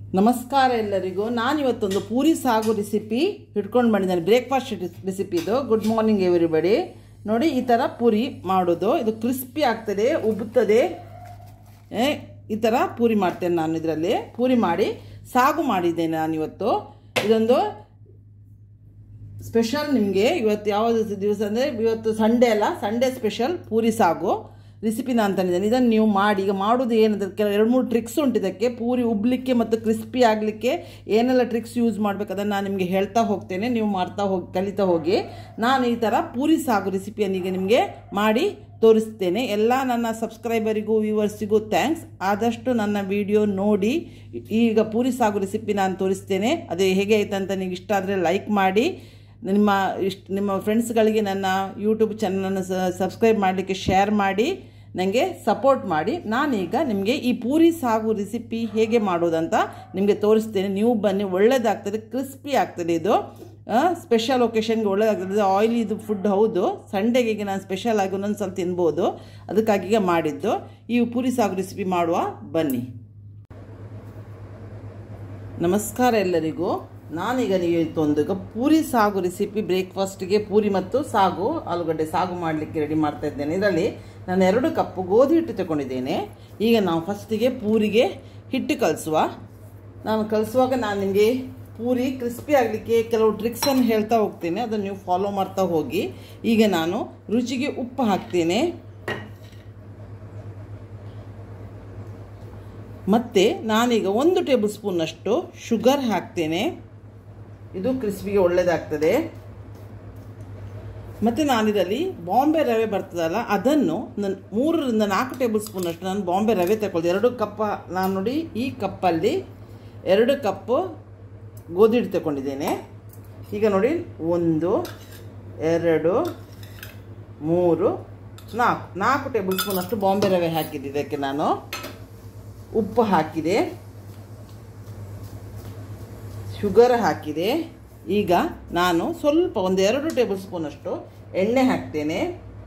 ನಮಸ್ಕಾರ ಎಲ್ಲರಿಗೂ ನಾನು ಇವತ್ತೊಂದು ಪೂರಿ ಸಾಗು ರೆಸಿಪಿ ಹಿಡ್ಕೊಂಡು ಬಂದಿದ್ದೇನೆ ಬ್ರೇಕ್ಫಾಸ್ಟ್ ರೆಸಿಪಿ ಇದು ಗುಡ್ ಮಾರ್ನಿಂಗ್ ಎವ್ರಿಬಡಿ ನೋಡಿ ಈ ಥರ ಪೂರಿ ಮಾಡೋದು ಇದು ಕ್ರಿಸ್ಪಿ ಆಗ್ತದೆ ಉಬ್ಬುತ್ತದೆ ಏ, ಈ ಥರ ಪೂರಿ ಮಾಡ್ತೇನೆ ನಾನು ಇದರಲ್ಲಿ ಪೂರಿ ಮಾಡಿ ಸಾಗು ಮಾಡಿದ್ದೇನೆ ನಾನು ಇವತ್ತು ಇದೊಂದು ಸ್ಪೆಷಲ್ ನಿಮಗೆ ಇವತ್ತು ಯಾವ ದಿವಸ ಅಂದರೆ ಇವತ್ತು ಸಂಡೇ ಅಲ್ಲ ಸಂಡೇ ಸ್ಪೆಷಲ್ ಪೂರಿ ಸಾಗು ರೆಸಿಪಿ ನಾನು ತಂದಿದ್ದೇನೆ ಇದನ್ನು ನೀವು ಮಾಡಿ ಈಗ ಮಾಡೋದು ಏನಂದ್ರೆ ಕೆಲವು ಎರಡು ಮೂರು ಟ್ರಿಕ್ಸ್ ಉಂಟು ಇದಕ್ಕೆ ಪೂರಿ ಉಬ್ಲಿಕ್ಕೆ ಮತ್ತು ಕ್ರಿಸ್ಪಿ ಆಗಲಿಕ್ಕೆ ಏನೆಲ್ಲ ಟ್ರಿಕ್ಸ್ ಯೂಸ್ ಮಾಡಬೇಕು ಅದನ್ನು ನಾನು ನಿಮಗೆ ಹೇಳ್ತಾ ಹೋಗ್ತೇನೆ ನೀವು ಮಾಡ್ತಾ ಹೋಗಿ ಕಲಿತಾ ಹೋಗಿ ನಾನು ಈ ಥರ ಪೂರಿ ಸಾಗು ರೆಸಿಪಿಯನ್ನು ಈಗ ನಿಮಗೆ ಮಾಡಿ ತೋರಿಸ್ತೇನೆ ಎಲ್ಲ ನನ್ನ ಸಬ್ಸ್ಕ್ರೈಬರಿಗೂ ವ್ಯೂವರ್ಸಿಗೂ ಥ್ಯಾಂಕ್ಸ್ ಆದಷ್ಟು ನನ್ನ ವಿಡಿಯೋ ನೋಡಿ ಈಗ ಪೂರಿ ಸಾಗು ರೆಸಿಪಿ ನಾನು ತೋರಿಸ್ತೇನೆ ಅದು ಹೇಗೆ ಆಯ್ತು ಅಂತ ನಿಮಗೆ ಇಷ್ಟ ಆದರೆ ಲೈಕ್ ಮಾಡಿ ನಿಮ್ಮ ಇಷ್ಟ ನಿಮ್ಮ ಫ್ರೆಂಡ್ಸ್ಗಳಿಗೆ ನನ್ನ ಯೂಟ್ಯೂಬ್ ಚಾನಲನ್ನು ಸಬ್ಸ್ಕ್ರೈಬ್ ಮಾಡಲಿಕ್ಕೆ ಶೇರ್ ಮಾಡಿ ನನಗೆ ಸಪೋರ್ಟ್ ಮಾಡಿ ನಾನೀಗ ನಿಮಗೆ ಈ ಪೂರಿ ಸಾಗು ರೆಸಿಪಿ ಹೇಗೆ ಮಾಡೋದಂತ ನಿಮಗೆ ತೋರಿಸ್ತೇನೆ ನೀವು ಬನ್ನಿ ಒಳ್ಳೆಯದಾಗ್ತದೆ ಕ್ರಿಸ್ಪಿ ಆಗ್ತದೆ ಇದು ಸ್ಪೆಷಲ್ ಒಕೇಶನ್ಗೆ ಒಳ್ಳೆಯದಾಗ್ತದೆ ಆಯಿಲಿ ಇದು ಫುಡ್ ಹೌದು ಸಂಡೇಗೆ ಈಗ ನಾನು ಸ್ಪೆಷಲ್ ಆಗಿ ಒಂದೊಂದು ಸಲ ತಿನ್ಬೋದು ಅದಕ್ಕಾಗಿ ಈಗ ಮಾಡಿದ್ದು ಈ ಪೂರಿ ಸಾಗು ರೆಸಿಪಿ ಮಾಡುವ ಬನ್ನಿ ನಮಸ್ಕಾರ ಎಲ್ಲರಿಗೂ ನಾನೀಗ ಇವತ್ತೊಂದು ಈಗ ಪೂರಿ ಸಾಗು ರೆಸಿಪಿ ಬ್ರೇಕ್ಫಾಸ್ಟ್ಗೆ ಪೂರಿ ಮತ್ತು ಸಾಗು ಆಲೂಗಡ್ಡೆ ಸಾಗು ಮಾಡಲಿಕ್ಕೆ ರೆಡಿ ಮಾಡ್ತಾ ಇದ್ದೇನೆ ಇದರಲ್ಲಿ ನಾನು ಎರಡು ಕಪ್ಪು ಗೋಧಿ ಹಿಟ್ಟು ತಗೊಂಡಿದ್ದೇನೆ ಈಗ ನಾವು ಫಸ್ಟಿಗೆ ಪೂರಿಗೆ ಹಿಟ್ಟು ಕಲಿಸುವ ನಾನು ಕಲಿಸುವಾಗ ನಾನು ನಿಮಗೆ ಪೂರಿ ಕ್ರಿಸ್ಪಿ ಆಗಲಿಕ್ಕೆ ಕೆಲವು ಟ್ರಿಕ್ಸನ್ನು ಹೇಳ್ತಾ ಹೋಗ್ತೇನೆ ಅದನ್ನು ನೀವು ಫಾಲೋ ಮಾಡ್ತಾ ಹೋಗಿ ಈಗ ನಾನು ರುಚಿಗೆ ಉಪ್ಪು ಹಾಕ್ತೇನೆ ಮತ್ತು ನಾನೀಗ ಒಂದು ಟೇಬಲ್ ಸ್ಪೂನಷ್ಟು ಶುಗರ್ ಹಾಕ್ತೇನೆ ಇದು ಕ್ರಿಸ್ಪಿಗೆ ಒಳ್ಳೆಯದಾಗ್ತದೆ ಮತ್ತು ನಾನಿದಲ್ಲಿ ಬಾಂಬೆ ರವೆ ಬರ್ತದಲ್ಲ ಅದನ್ನು ನನ್ನ ಮೂರರಿಂದ ನಾಲ್ಕು ಟೇಬಲ್ ಸ್ಪೂನಷ್ಟು ನಾನು ಬಾಂಬೆ ರವೆ ತಗೊಳ್ದೆ ಎರಡು ಕಪ್ಪ ನಾನು ನೋಡಿ ಈ ಕಪ್ಪಲ್ಲಿ ಎರಡು ಕಪ್ಪು ಗೋಧಿ ಹಿಟ್ಟು ತಗೊಂಡಿದ್ದೇನೆ ಈಗ ನೋಡಿ ಒಂದು ಎರಡು ಮೂರು ನಾಲ್ಕು ನಾಲ್ಕು ಟೇಬಲ್ ಸ್ಪೂನಷ್ಟು ಬಾಂಬೆ ರವೆ ಹಾಕಿದ್ದೆ ಇದಕ್ಕೆ ನಾನು ಉಪ್ಪು ಹಾಕಿದೆ ಶುಗರ್ ಹಾಕಿದೆ ಈಗ ನಾನು ಸ್ವಲ್ಪ ಒಂದು ಎರಡು ಟೇಬಲ್ ಸ್ಪೂನಷ್ಟು ಎಣ್ಣೆ ಹಾಕ್ತೇನೆ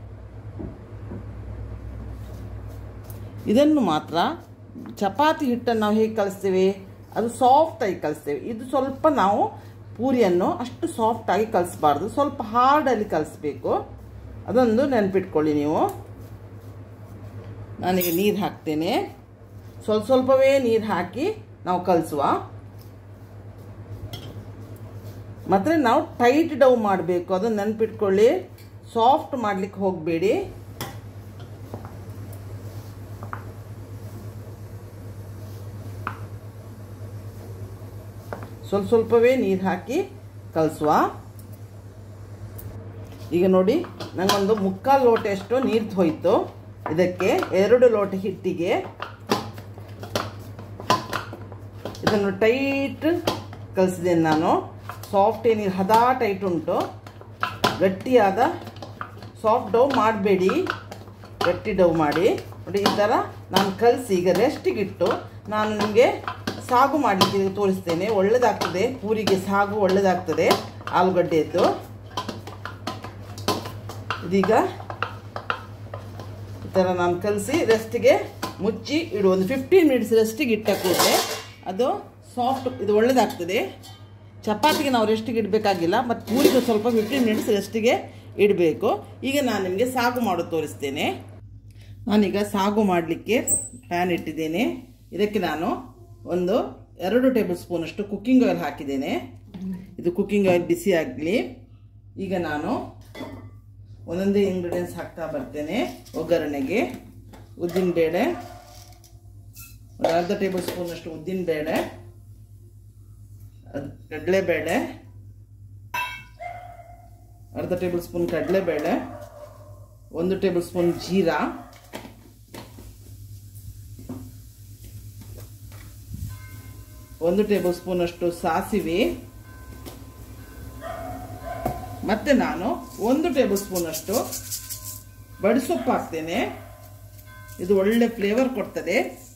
ಇದನ್ನು ಮಾತ್ರ ಚಪಾತಿ ಹಿಟ್ಟನ್ನು ನಾವು ಹೇಗೆ ಕಲಿಸ್ತೇವೆ ಅದು ಸಾಫ್ಟಾಗಿ ಕಲಿಸ್ತೇವೆ ಇದು ಸ್ವಲ್ಪ ನಾವು ಪೂರಿಯನ್ನು ಅಷ್ಟು ಸಾಫ್ಟಾಗಿ ಕಲಿಸ್ಬಾರ್ದು ಸ್ವಲ್ಪ ಹಾರ್ಡಲ್ಲಿ ಕಲಿಸ್ಬೇಕು ಅದೊಂದು ನೆನಪಿಟ್ಕೊಳ್ಳಿ ನೀವು ನಾನೀಗ ನೀರು ಹಾಕ್ತೇನೆ ಸ್ವಲ್ಪ ಸ್ವಲ್ಪವೇ ನೀರು ಹಾಕಿ ನಾವು ಕಲಿಸುವ ಮತ್ತು ನಾವು ಟೈಟ್ ಡವ್ ಮಾಡಬೇಕು ಅದನ್ನು ನೆನಪಿಟ್ಕೊಳ್ಳಿ ಸಾಫ್ಟ್ ಮಾಡಲಿಕ್ಕೆ ಹೋಗಬೇಡಿ ಸ್ವಲ್ಪ ಸ್ವಲ್ಪವೇ ನೀರು ಹಾಕಿ ಕಲಿಸುವ ಈಗ ನೋಡಿ ನನಗೊಂದು ಮುಕ್ಕಾಲು ಲೋಟೆಯಷ್ಟು ನೀರು ಹೋಯಿತು ಇದಕ್ಕೆ ಎರಡು ಲೋಟ ಹಿಟ್ಟಿಗೆ ಇದನ್ನು ಟೈಟ್ ಕಲಿಸಿದ್ದೇನೆ ನಾನು ಸಾಫ್ಟ್ ಏನಿಲ್ಲ ಹದ ಟೈಟ್ ಉಂಟು ಗಟ್ಟಿಯಾದ ಸಾಫ್ಟ್ ಡವ್ ಮಾಡಬೇಡಿ ಗಟ್ಟಿ ಡವ್ ಮಾಡಿ ನೋಡಿ ಈ ಥರ ನಾನು ಕಲಿಸಿ ಈಗ ರೆಸ್ಟಿಗಿಟ್ಟು ನಾನು ನಿಮಗೆ ಸಾಗು ಮಾಡಲಿಕ್ಕೆ ತೋರಿಸ್ತೇನೆ ಒಳ್ಳೆಯದಾಗ್ತದೆ ಪೂರಿಗೆ ಸಾಗು ಒಳ್ಳೆಯದಾಗ್ತದೆ ಆಲೂಗಡ್ಡೆಯದ್ದು ಇದೀಗ ಈ ಥರ ನಾನು ಕಲಿಸಿ ರೆಸ್ಟಿಗೆ ಮುಚ್ಚಿ ಇಡು ಒಂದು ಫಿಫ್ಟೀನ್ ಮಿನಿಟ್ಸ್ ರೆಸ್ಟಿಗೆ ಇಟ್ಟ ಕೂಡಲೇ ಅದು ಸಾಫ್ಟ್ ಇದು ಒಳ್ಳೆಯದಾಗ್ತದೆ ಚಪಾತಿಗೆ ನಾವು ರೆಸ್ಟಿಗೆ ಇಡಬೇಕಾಗಿಲ್ಲ ಮತ್ತು ಪೂರಿಗೆ ಸ್ವಲ್ಪ ಫಿಫ್ಟೀನ್ ಮಿನಿಟ್ಸ್ ರೆಸ್ಟಿಗೆ ಇಡಬೇಕು ಈಗ ನಾನು ನಿಮಗೆ ಸಾಗು ಮಾಡೋದು ತೋರಿಸ್ತೇನೆ ನಾನೀಗ ಸಾಗು ಮಾಡಲಿಕ್ಕೆ ಪ್ಯಾನ್ ಇಟ್ಟಿದ್ದೇನೆ ಇದಕ್ಕೆ ನಾನು ಒಂದು ಎರಡು ಟೇಬಲ್ ಸ್ಪೂನಷ್ಟು ಕುಕ್ಕಿಂಗ್ ಆಯಿಲ್ ಹಾಕಿದ್ದೇನೆ ಇದು ಕುಕ್ಕಿಂಗ್ ಆಯಿಲ್ ಬಿಸಿ ಆಗಲಿ ಈಗ ನಾನು ಒಂದೊಂದೇ ಇಂಗ್ರೀಡಿಯೆಂಟ್ಸ್ ಹಾಕ್ತಾ ಬರ್ತೇನೆ ಒಗ್ಗರಣೆಗೆ ಉದ್ದಿನಬೇಳೆ ಒಂದು ಅರ್ಧ ಟೇಬಲ್ ಸ್ಪೂನಷ್ಟು ಉದ್ದಿನಬೇಳೆ ಕಡಲೆಬೇಳೆ ಅರ್ಧ ಟೇಬಲ್ ಸ್ಪೂನ್ ಕಡಲೆಬೇಳೆ ಒಂದು ಟೇಬಲ್ ಸ್ಪೂನ್ ಜೀರಾ ಒಂದು ಟೇಬಲ್ ಸ್ಪೂನಷ್ಟು ಸಾಸಿವೆ ಮತ್ತೆ ನಾನು ಒಂದು ಟೇಬಲ್ ಸ್ಪೂನಷ್ಟು ಬಡಿಸೊಪ್ಪು ಹಾಕ್ತೇನೆ ಇದು ಒಳ್ಳೆ ಫ್ಲೇವರ್ ಕೊಡ್ತದೆ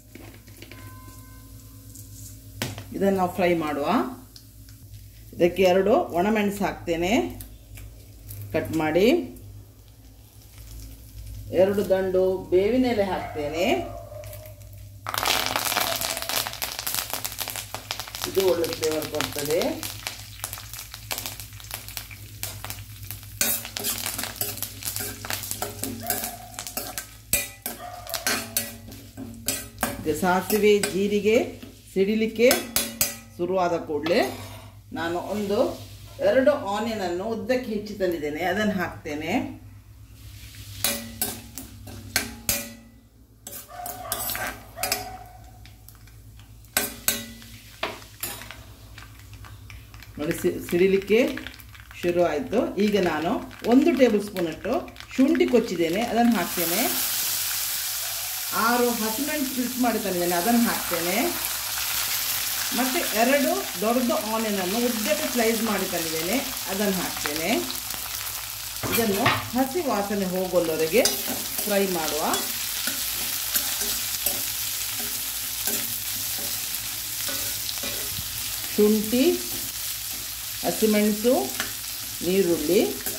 ಇದನ್ನು ನಾವು ಫ್ರೈ ಮಾಡುವ ಇದಕ್ಕೆ ಎರಡು ಒಣಮೆಣಸು ಹಾಕ್ತೇನೆ ಕಟ್ ಮಾಡಿ ಎರಡು ದಂಡು ಬೇವಿನ ಎಲೆ ಹಾಕ್ತೇನೆ ಇದು ಒಳ್ಳೆ ಫ್ಲೇವರ್ ಕೊಡ್ತದೆ ಈಗ ಸಾಸಿವೆ ಜೀರಿಗೆ ಸಿಡಿಲಿಕ್ಕೆ ಶುರುವಾದ ಕೂಡಲೇ ನಾನು ಒಂದು ಎರಡು ಆನಿಯನನ್ನು ಉದ್ದಕ್ಕೆ ಹೆಚ್ಚಿ ತಂದಿದ್ದೇನೆ ಅದನ್ನು ಹಾಕ್ತೇನೆ ನೋಡಿ ಸಿ- ಸಿಡಿಲಿಕ್ಕೆ ಶುರು ಆಯಿತು ಈಗ ನಾನು ಒಂದು ಟೇಬಲ್ ಸ್ಪೂನಷ್ಟು ಶುಂಠಿ ಕೊಚ್ಚಿದ್ದೇನೆ ಅದನ್ನು ಹಾಕ್ತೇನೆ ಆರು ಹಸಿಮೆಣಸು ಸ್ಪ್ಲಿಟ್ ಮಾಡಿ ತಂದಿದ್ದೇನೆ ಅದನ್ನು ಹಾಕ್ತೇನೆ ಮತ್ತು ಎರಡು ದೊಡ್ಡ ಆನಿಯನನ್ನು ಉದ್ದಕ್ಕೆ ಸ್ಲೈಸ್ ಮಾಡಿ ತಂದಿದ್ದೇನೆ ಅದನ್ನು ಹಾಕ್ತೇನೆ ಇದನ್ನು ಹಸಿ ವಾಸನೆ ಹೋಗೋಲ್ಲವರೆಗೆ ಫ್ರೈ ಮಾಡುವ ಶುಂಠಿ ಹಸಿಮೆಣಸು ನೀರುಳ್ಳಿ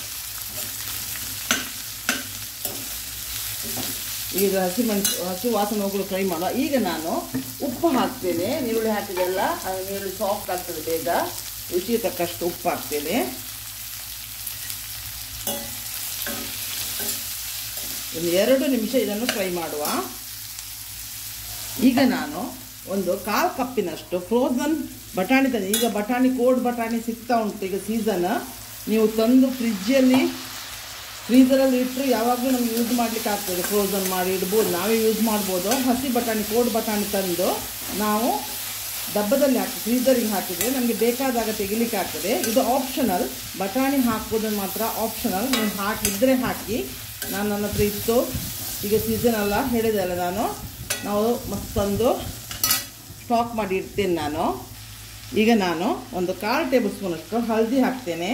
ಈಗ ಹಸಿಮೆಣಸು ಹಸಿ ವಾಸನೆ ಹೋಗಲು ಫ್ರೈ ಮಾಡುವ ಈಗ ನಾನು ಉಪ್ಪು ಹಾಕ್ತೇನೆ ನೀರುಳ್ಳಿ ಹಾಕಿದೆಲ್ಲ ಅದು ನೀರುಳ್ಳಿ ಸಾಫ್ಟ್ ಆಗ್ತದೆ ಬೇಗ ರುಚಿಗೆ ತಕ್ಕಷ್ಟು ಉಪ್ಪು ಹಾಕ್ತೇನೆ ಒಂದು ಎರಡು ನಿಮಿಷ ಇದನ್ನು ಫ್ರೈ ಮಾಡುವ ಈಗ ನಾನು ಒಂದು ಕಾಲು ಕಪ್ಪಿನಷ್ಟು ಫ್ರೋಝನ್ ಬಟಾಣಿ ತಂದೆ ಈಗ ಬಟಾಣಿ ಕೋಡ್ ಬಟಾಣಿ ಸಿಗ್ತಾ ಉಂಟು ಈಗ ಸೀಸನ್ ನೀವು ತಂದು ಫ್ರಿಜ್ಜಲ್ಲಿ ಫ್ರೀಸರಲ್ಲಿ ಇಟ್ಟರು ಯಾವಾಗಲೂ ನಮ್ಗೆ ಯೂಸ್ ಮಾಡ್ಲಿಕ್ಕೆ ಆಗ್ತದೆ ಫ್ರೋಝನ್ ಮಾಡಿ ಇಡ್ಬೋದು ನಾವೇ ಯೂಸ್ ಮಾಡ್ಬೋದು ಹಸಿ ಬಟಾಣಿ ಕೋಡ್ ಬಟಾಣಿ ತಂದು ನಾವು ಡಬ್ಬದಲ್ಲಿ ಹಾಕಿ ಫ್ರೀಸರಿಗೆ ಹಾಕಿದರೆ ನಮಗೆ ಬೇಕಾದಾಗ ತೆಗಿಲಿಕ್ಕೆ ಆಗ್ತದೆ ಇದು ಆಪ್ಷನಲ್ ಬಟಾಣಿ ಹಾಕೋದು ಮಾತ್ರ ಆಪ್ಷನಲ್ ನೀವು ಹಾಕಿದ್ರೆ ಹಾಕಿ ನಾನು ನನ್ನ ಹತ್ರ ಇತ್ತು ಈಗ ಸೀಸನ್ ಅಲ್ಲ ಹೇಳಿದೆ ಅಲ್ಲ ನಾನು ನಾವು ಮತ್ತೊಂದು ಸ್ಟಾಕ್ ಮಾಡಿ ಇಡ್ತೇನೆ ನಾನು ಈಗ ನಾನು ಒಂದು ಕಾಲು ಟೇಬಲ್ ಸ್ಪೂನಷ್ಟು ಹಳದಿ ಹಾಕ್ತೇನೆ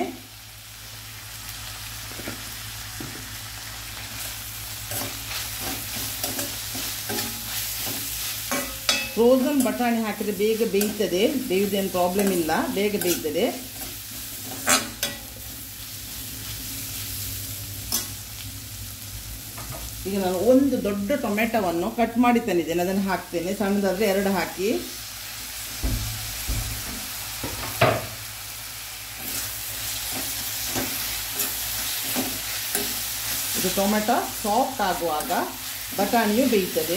ಫ್ರೋಝನ್ ಬಟಾಣಿ ಹಾಕಿದರೆ ಬೇಗ ಬೇಯ್ತದೆ ಬೇಯುವುದೇನು ಪ್ರಾಬ್ಲಮ್ ಇಲ್ಲ ಬೇಗ ಬೇಯ್ತದೆ ಈಗ ನಾನು ಒಂದು ದೊಡ್ಡ ಟೊಮೆಟೊವನ್ನು ಕಟ್ ಮಾಡಿ ತಂದಿದ್ದೇನೆ ಅದನ್ನು ಹಾಕ್ತೇನೆ ಸಣ್ಣದಾದರೆ ಎರಡು ಹಾಕಿ ಇದು ಟೊಮೆಟೊ ಸಾಫ್ಟ್ ಆಗುವಾಗ ಬಟಾಣಿಯು ಬೇಯ್ತದೆ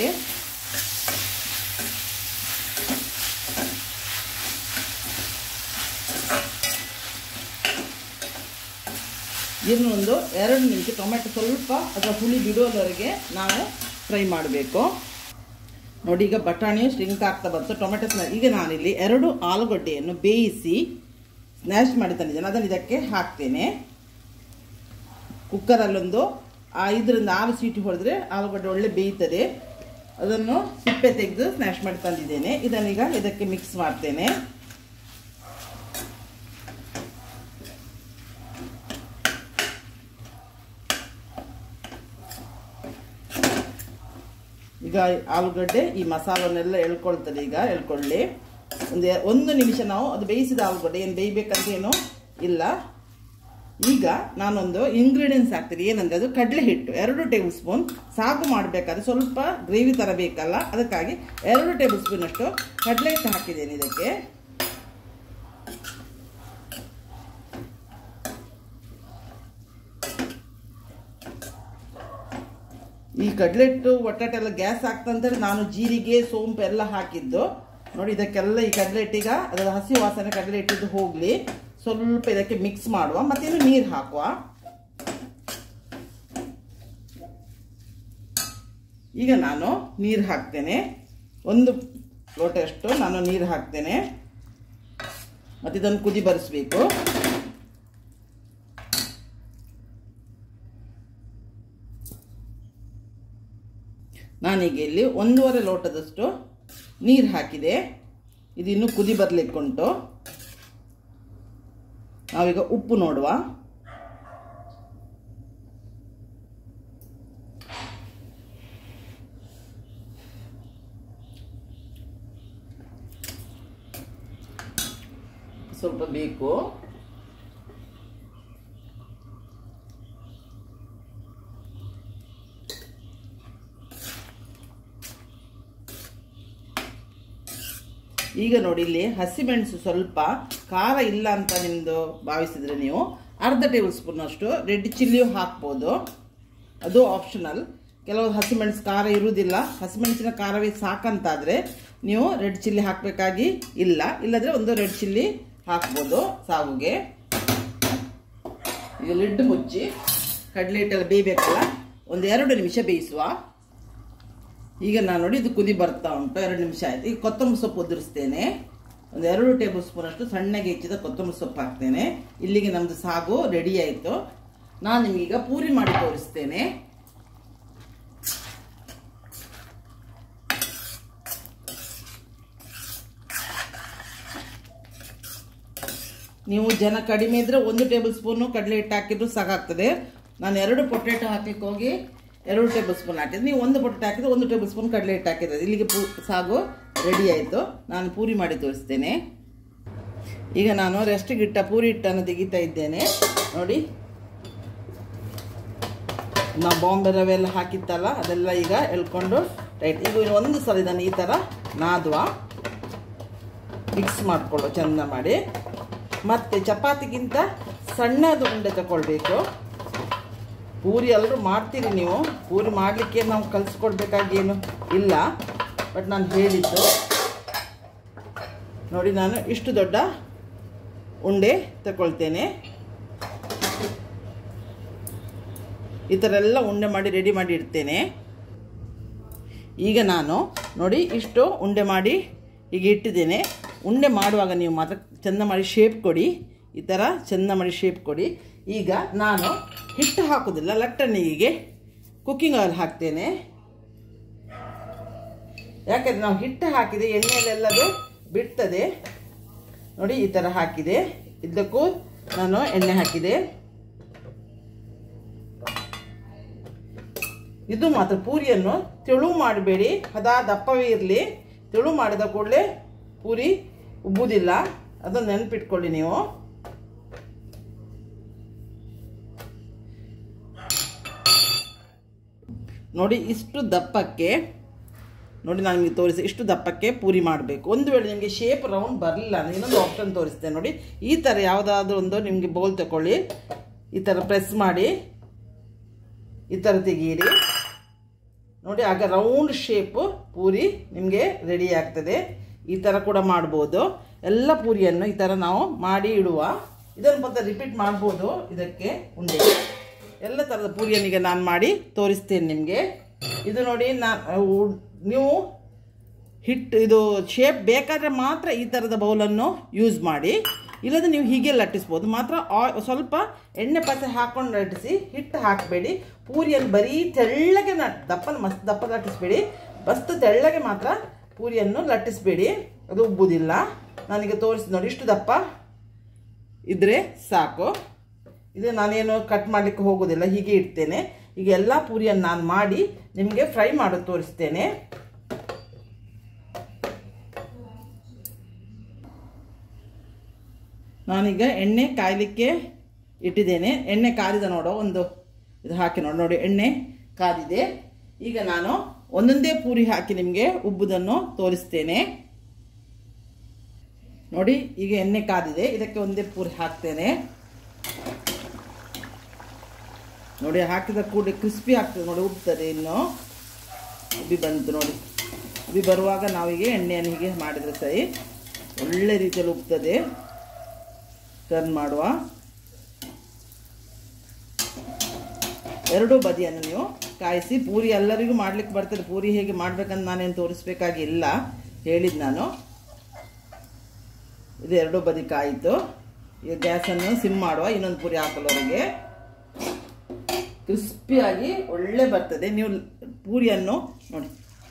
ಇನ್ನೊಂದು ಎರಡು ನಿಮಿಷ ಟೊಮೆಟೊ ಸ್ವಲ್ಪ ಅಥವಾ ಹುಳಿ ಬಿಡೋದವರೆಗೆ ನಾವು ಫ್ರೈ ಮಾಡಬೇಕು ನೋಡಿ ಈಗ ಬಟಾಣಿ ಸ್ಟ್ರಿಂಕ್ ಆಗ್ತಾ ಬಂತು ಟೊಮೆಟೊ ಸ್ನ್ಯಾ ಈಗ ನಾನಿಲ್ಲಿ ಎರಡು ಆಲೂಗಡ್ಡೆಯನ್ನು ಬೇಯಿಸಿ ಸ್ನ್ಯಾಶ್ ಮಾಡಿ ತಂದಿದ್ದೇನೆ ಅದನ್ನು ಇದಕ್ಕೆ ಹಾಕ್ತೇನೆ ಕುಕ್ಕರಲ್ಲೊಂದು ಐದರಿಂದ ಆರು ಸೀಟಿ ಹೊಡೆದ್ರೆ ಆಲೂಗಡ್ಡೆ ಒಳ್ಳೆ ಬೇಯ್ತದೆ ಅದನ್ನು ಸಿಪ್ಪೆ ತೆಗೆದು ಸ್ನ್ಯಾಶ್ ಮಾಡಿ ತಂದಿದ್ದೇನೆ ಇದನ್ನೀಗ ಇದಕ್ಕೆ ಮಿಕ್ಸ್ ಮಾಡ್ತೇನೆ ಈಗ ಆಲೂಗಡ್ಡೆ ಈ ಮಸಾಲನ್ನೆಲ್ಲ ಎಳ್ಕೊಳ್ತದೆ ಈಗ ಎಳ್ಕೊಳ್ಳಿ ಒಂದು ಒಂದು ನಿಮಿಷ ನಾವು ಅದು ಬೇಯಿಸಿದ ಆಲೂಗಡ್ಡೆ ಏನು ಬೇಯಬೇಕಂತ ಏನು ಇಲ್ಲ ಈಗ ನಾನೊಂದು ಇಂಗ್ರೀಡಿಯೆಂಟ್ಸ್ ಹಾಕ್ತೀನಿ ಏನಂದ್ರೆ ಅದು ಕಡಲೆ ಹಿಟ್ಟು ಎರಡು ಟೇಬಲ್ ಸ್ಪೂನ್ ಸಾಗು ಮಾಡಬೇಕಾದ್ರೆ ಸ್ವಲ್ಪ ಗ್ರೇವಿ ಥರ ಬೇಕಲ್ಲ ಅದಕ್ಕಾಗಿ ಎರಡು ಟೇಬಲ್ ಸ್ಪೂನಷ್ಟು ಕಡಲೆ ಹಿಟ್ಟು ಹಾಕಿದ್ದೇನೆ ಇದಕ್ಕೆ ಈ ಕಡ್ಲೆಟ್ಟು ಒಟ್ಟಾಟೆ ಎಲ್ಲ ಗ್ಯಾಸ್ ಆಗ್ತಂತೇಳಿ ನಾನು ಜೀರಿಗೆ ಸೋಂಪು ಎಲ್ಲ ಹಾಕಿದ್ದು ನೋಡಿ ಇದಕ್ಕೆಲ್ಲ ಈ ಕಡ್ಲೆಟ್ಟೀಗ ಅದರ ಹಸಿ ವಾಸನೆ ಕಡಲೆ ಇಟ್ಟಿದ್ದು ಹೋಗಲಿ ಸ್ವಲ್ಪ ಇದಕ್ಕೆ ಮಿಕ್ಸ್ ಮಾಡುವ ಮತ್ತೆ ಇನ್ನು ನೀರು ಹಾಕುವ ಈಗ ನಾನು ನೀರು ಹಾಕ್ತೇನೆ ಒಂದು ಲೋಟಷ್ಟು ನಾನು ನೀರು ಹಾಕ್ತೇನೆ ಮತ್ತು ಇದನ್ನು ಕುದಿ ಬರಿಸ್ಬೇಕು ನಾನೀಗ ಇಲ್ಲಿ ಒಂದೂವರೆ ಲೋಟದಷ್ಟು ನೀರು ಹಾಕಿದೆ ಇದು ಇನ್ನೂ ಕುದಿ ಬರಲಿಕ್ಕುಂಟು ನಾವೀಗ ಉಪ್ಪು ನೋಡುವ ಸ್ವಲ್ಪ ಬೇಕು ಈಗ ನೋಡಿ ಇಲ್ಲಿ ಹಸಿಮೆಣಸು ಸ್ವಲ್ಪ ಖಾರ ಇಲ್ಲ ಅಂತ ನಿಮ್ಮದು ಭಾವಿಸಿದ್ರೆ ನೀವು ಅರ್ಧ ಟೇಬಲ್ ಸ್ಪೂನ್ ಅಷ್ಟು ರೆಡ್ ಚಿಲ್ಲಿಯೂ ಹಾಕ್ಬೋದು ಅದು ಆಪ್ಷನಲ್ ಕೆಲವು ಹಸಿಮೆಣಸು ಖಾರ ಇರುವುದಿಲ್ಲ ಹಸಿಮೆಣಸಿನ ಖಾರವೇ ಸಾಕಂತಾದರೆ ನೀವು ರೆಡ್ ಚಿಲ್ಲಿ ಹಾಕಬೇಕಾಗಿ ಇಲ್ಲ ಇಲ್ಲದ್ರೆ ಒಂದು ರೆಡ್ ಚಿಲ್ಲಿ ಹಾಕ್ಬೋದು ಸಾಗುಗೆ ಈಗ ಲಿಡ್ ಮುಚ್ಚಿ ಕಡಲೆ ಹಿಟ್ಟೆಲ್ಲ ಬೇಯಬೇಕಲ್ಲ ಒಂದು ಎರಡು ನಿಮಿಷ ಬೇಯಿಸುವ ಈಗ ನಾನು ನೋಡಿ ಇದು ಕುದಿ ಬರ್ತಾ ಉಂಟು ಎರಡು ನಿಮಿಷ ಆಯ್ತು ಈಗ ಕೊತ್ತಂಬರಿ ಸೊಪ್ಪು ಉದುರಿಸ್ತೇನೆ ಒಂದು ಎರಡು ಟೇಬಲ್ ಸ್ಪೂನ್ ಅಷ್ಟು ಸಣ್ಣಗೆ ಹೆಚ್ಚಿದ ಕೊತ್ತಂಬರಿ ಸೊಪ್ಪು ಹಾಕ್ತೇನೆ ಇಲ್ಲಿಗೆ ನಮ್ಮದು ಸಾಗು ರೆಡಿ ಆಯಿತು ನಾನು ನಿಮಗೀಗ ಪೂರಿ ಮಾಡಿ ತೋರಿಸ್ತೇನೆ ನೀವು ಜನ ಕಡಿಮೆ ಇದ್ರೆ ಒಂದು ಟೇಬಲ್ ಸ್ಪೂನು ಕಡಲೆ ಹಿಟ್ಟು ಹಾಕಿದ್ರು ಸಾಕಾಗ್ತದೆ ನಾನು ಎರಡು ಪೊಟೆಟೊ ಹಾಕ್ಲಿಕ್ಕೆ ಹೋಗಿ ಎರಡು ಟೇಬಲ್ ಸ್ಪೂನ್ ಹಾಕಿದ್ದೆ ನೀವು ಒಂದು ಪೊಟೆಟೊ ಹಾಕಿದ್ರೆ ಒಂದು ಟೇಬಲ್ ಸ್ಪೂನ್ ಕಡಲೆ ಹಿಟ್ಟು ಹಾಕಿದ್ರೆ ಇಲ್ಲಿಗೆ ಪೂ ಸಾಗು ರೆಡಿ ಆಯಿತು ನಾನು ಪೂರಿ ಮಾಡಿ ತೋರಿಸ್ತೇನೆ ಈಗ ನಾನು ರೆಸ್ಟಿಗೆ ಇಟ್ಟ ಪೂರಿ ಹಿಟ್ಟನ್ನು ತೆಗಿತಾ ಇದ್ದೇನೆ ನೋಡಿ ನಾವು ಬಾಂಬೆ ರವೆ ಎಲ್ಲ ಹಾಕಿತ್ತಲ್ಲ ಅದೆಲ್ಲ ಈಗ ಎಳ್ಕೊಂಡು ಟೈಟ್ ಈಗ ಇನ್ನು ಒಂದು ಸಲ ಇದನ್ನು ಈ ಥರ ನಾದುವ ಮಿಕ್ಸ್ ಮಾಡಿಕೊಳ್ಳು ಚೆಂದ ಮಾಡಿ ಮತ್ತು ಚಪಾತಿಗಿಂತ ಸಣ್ಣದು ಉಂಡೆ ತಗೊಳ್ಬೇಕು ಪೂರಿ ಎಲ್ಲರೂ ಮಾಡ್ತೀರಿ ನೀವು ಪೂರಿ ಮಾಡಲಿಕ್ಕೆ ನಾವು ಕಲಿಸ್ಕೊಡ್ಬೇಕಾಗೇನು ಇಲ್ಲ ಬಟ್ ನಾನು ಹೇಳಿದ್ದು ನೋಡಿ ನಾನು ಇಷ್ಟು ದೊಡ್ಡ ಉಂಡೆ ತಗೊಳ್ತೇನೆ ಈ ಥರ ಎಲ್ಲ ಉಂಡೆ ಮಾಡಿ ರೆಡಿ ಮಾಡಿ ಇಡ್ತೇನೆ ಈಗ ನಾನು ನೋಡಿ ಇಷ್ಟು ಉಂಡೆ ಮಾಡಿ ಈಗ ಇಟ್ಟಿದ್ದೇನೆ ಉಂಡೆ ಮಾಡುವಾಗ ನೀವು ಮಾತ್ರ ಚೆಂದ ಮಾಡಿ ಶೇಪ್ ಕೊಡಿ ಈ ಥರ ಚೆಂದ ಮಾಡಿ ಶೇಪ್ ಕೊಡಿ ಈಗ ನಾನು ಹಿಟ್ಟು ಹಾಕೋದಿಲ್ಲ ಲಟ್ಟಣಿಗೆ ಕುಕ್ಕಿಂಗ್ ಆಯಿಲ್ ಹಾಕ್ತೇನೆ ಯಾಕಂದರೆ ನಾವು ಹಿಟ್ಟು ಹಾಕಿದೆ ಎಣ್ಣೆಯಲ್ಲೆಲ್ಲದು ಬಿಡ್ತದೆ ನೋಡಿ ಈ ಥರ ಹಾಕಿದೆ ಇದಕ್ಕೂ ನಾನು ಎಣ್ಣೆ ಹಾಕಿದೆ ಇದು ಮಾತ್ರ ಪೂರಿಯನ್ನು ತೆಳು ಮಾಡಬೇಡಿ ಹದ ದಪ್ಪವೇ ಇರಲಿ ತೆಳು ಮಾಡಿದ ಕೂಡಲೇ ಪೂರಿ ಉಬ್ಬುವುದಿಲ್ಲ ಅದನ್ನು ನೆನಪಿಟ್ಕೊಳ್ಳಿ ನೀವು ನೋಡಿ ಇಷ್ಟು ದಪ್ಪಕ್ಕೆ ನೋಡಿ ನಾನು ನಿಮಗೆ ತೋರಿಸಿ ಇಷ್ಟು ದಪ್ಪಕ್ಕೆ ಪೂರಿ ಮಾಡಬೇಕು ಒಂದು ವೇಳೆ ನಿಮಗೆ ಶೇಪ್ ರೌಂಡ್ ಬರಲಿಲ್ಲ ಅಂದರೆ ಇನ್ನೊಂದು ಆಪ್ಷನ್ ತೋರಿಸ್ತೇನೆ ನೋಡಿ ಈ ಥರ ಯಾವುದಾದ್ರೂ ಒಂದು ನಿಮಗೆ ಬೌಲ್ ತಗೊಳ್ಳಿ ಈ ಥರ ಪ್ರೆಸ್ ಮಾಡಿ ಈ ಥರ ತೆಗೀರಿ ನೋಡಿ ಆಗ ರೌಂಡ್ ಶೇಪು ಪೂರಿ ನಿಮಗೆ ರೆಡಿ ಆಗ್ತದೆ ಈ ಥರ ಕೂಡ ಮಾಡ್ಬೋದು ಎಲ್ಲ ಪೂರಿಯನ್ನು ಈ ಥರ ನಾವು ಮಾಡಿ ಇಡುವ ಇದನ್ನು ಮತ್ತೆ ರಿಪೀಟ್ ಮಾಡ್ಬೋದು ಇದಕ್ಕೆ ಉಂಡೆ ಎಲ್ಲ ಥರದ ಪೂರಿಯನ್ನಿಗೆ ನಾನು ಮಾಡಿ ತೋರಿಸ್ತೇನೆ ನಿಮಗೆ ಇದು ನೋಡಿ ನಾ ನೀವು ಹಿಟ್ಟು ಇದು ಶೇಪ್ ಬೇಕಾದರೆ ಮಾತ್ರ ಈ ಥರದ ಬೌಲನ್ನು ಯೂಸ್ ಮಾಡಿ ಇಲ್ಲದ್ರೆ ನೀವು ಹೀಗೆ ಲಟ್ಟಿಸ್ಬೋದು ಮಾತ್ರ ಆ ಸ್ವಲ್ಪ ಎಣ್ಣೆ ಪಸೆ ಹಾಕೊಂಡು ಲಟ್ಟಿಸಿ ಹಿಟ್ಟು ಹಾಕಬೇಡಿ ಪೂರಿಯನ್ನು ಬರೀ ತೆಳ್ಳಗೆ ನಟ್ ದಪ್ಪನ ಮಸ್ತ್ ದಪ್ಪ ಲಟ್ಟಿಸ್ಬೇಡಿ ಮಸ್ತ್ ತೆಳ್ಳಗೆ ಮಾತ್ರ ಪೂರಿಯನ್ನು ಲಟ್ಟಿಸ್ಬೇಡಿ ಅದು ಉಬ್ಬುವುದಿಲ್ಲ ನನಗೆ ತೋರಿಸಿ ನೋಡಿ ಇಷ್ಟು ದಪ್ಪ ಇದ್ರೆ ಸಾಕು ಇದು ನಾನೇನು ಕಟ್ ಮಾಡಲಿಕ್ಕೆ ಹೋಗೋದಿಲ್ಲ ಹೀಗೆ ಇಡ್ತೇನೆ ಈಗ ಎಲ್ಲ ಪೂರಿಯನ್ನು ನಾನು ಮಾಡಿ ನಿಮಗೆ ಫ್ರೈ ಮಾಡೋದು ತೋರಿಸ್ತೇನೆ ನಾನೀಗ ಎಣ್ಣೆ ಕಾಯಲಿಕ್ಕೆ ಇಟ್ಟಿದ್ದೇನೆ ಎಣ್ಣೆ ಕಾದಿದ ನೋಡೋ ಒಂದು ಇದು ಹಾಕಿ ನೋಡಿ ನೋಡಿ ಎಣ್ಣೆ ಕಾದಿದೆ ಈಗ ನಾನು ಒಂದೊಂದೇ ಪೂರಿ ಹಾಕಿ ನಿಮಗೆ ಉಬ್ಬುದನ್ನು ತೋರಿಸ್ತೇನೆ ನೋಡಿ ಈಗ ಎಣ್ಣೆ ಕಾದಿದೆ ಇದಕ್ಕೆ ಒಂದೇ ಪೂರಿ ಹಾಕ್ತೇನೆ ನೋಡಿ ಹಾಕಿದ ಕೂಡ ಕ್ರಿಸ್ಪಿ ಆಗ್ತದೆ ನೋಡಿ ಉಬ್ತದೆ ಇನ್ನು ಉಬ್ಬಿ ಬಂತು ನೋಡಿ ಉಬ್ಬಿ ಬರುವಾಗ ನಾವೀಗ ಎಣ್ಣೆಯನ್ನು ಹೀಗೆ ಮಾಡಿದರೆ ಸರಿ ಒಳ್ಳೆ ರೀತಿಯಲ್ಲಿ ಉಬ್ತದೆ ಟರ್ನ್ ಮಾಡುವ ಎರಡೂ ಬದಿಯನ್ನು ನೀವು ಕಾಯಿಸಿ ಪೂರಿ ಎಲ್ಲರಿಗೂ ಮಾಡ್ಲಿಕ್ಕೆ ಬರ್ತದೆ ಪೂರಿ ಹೇಗೆ ಮಾಡ್ಬೇಕಂತ ನಾನೇನು ತೋರಿಸ್ಬೇಕಾಗಿಲ್ಲ ಹೇಳಿದ್ದು ನಾನು ಇದು ಎರಡೂ ಬದಿ ಕಾಯಿತು ಈಗ ಗ್ಯಾಸನ್ನು ಸಿಮ್ ಮಾಡುವ ಇನ್ನೊಂದು ಪೂರಿ ಹಾಕಲವರೆಗೆ ಕ್ರಿಸ್ಪಿಯಾಗಿ ಒಳ್ಳೆ ಬರ್ತದೆ ನೀವು ಪೂರಿಯನ್ನು ನೋಡಿ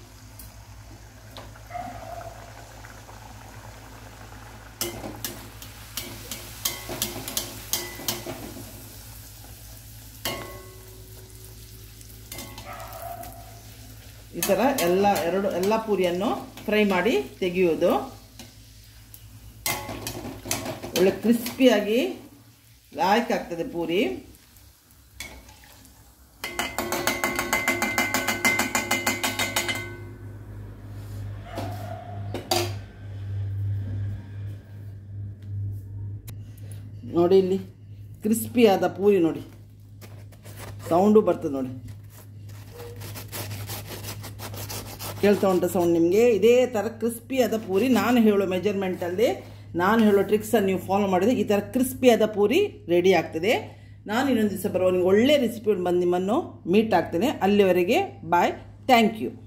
ಈ ಥರ ಎಲ್ಲ ಎರಡು ಎಲ್ಲ ಪೂರಿಯನ್ನು ಫ್ರೈ ಮಾಡಿ ತೆಗೆಯುವುದು ಒಳ್ಳೆ ಕ್ರಿಸ್ಪಿಯಾಗಿ ಲಾಯ್ಕ್ ಆಗ್ತದೆ ಪೂರಿ ನೋಡಿ ಇಲ್ಲಿ ಕ್ರಿಸ್ಪಿಯಾದ ಪೂರಿ ನೋಡಿ ಸೌಂಡು ಬರ್ತದೆ ನೋಡಿ ಕೇಳ್ತಾ ಉಂಟ ಸೌಂಡ್ ನಿಮಗೆ ಇದೇ ಥರ ಕ್ರಿಸ್ಪಿಯಾದ ಪೂರಿ ನಾನು ಹೇಳೋ ಮೆಜರ್ಮೆಂಟಲ್ಲಿ ನಾನು ಹೇಳೋ ಟ್ರಿಕ್ಸನ್ನು ನೀವು ಫಾಲೋ ಮಾಡಿದರೆ ಈ ಥರ ಕ್ರಿಸ್ಪಿಯಾದ ಪೂರಿ ರೆಡಿ ಆಗ್ತದೆ ನಾನು ಇನ್ನೊಂದು ದಿವಸ ಬರುವ ನಿಮ್ಗೆ ಒಳ್ಳೆ ರೆಸಿಪಿ ಬಂದು ನಿಮ್ಮನ್ನು ಮೀಟ್ ಆಗ್ತೇನೆ ಅಲ್ಲಿವರೆಗೆ ಬಾಯ್ ಥ್ಯಾಂಕ್ ಯು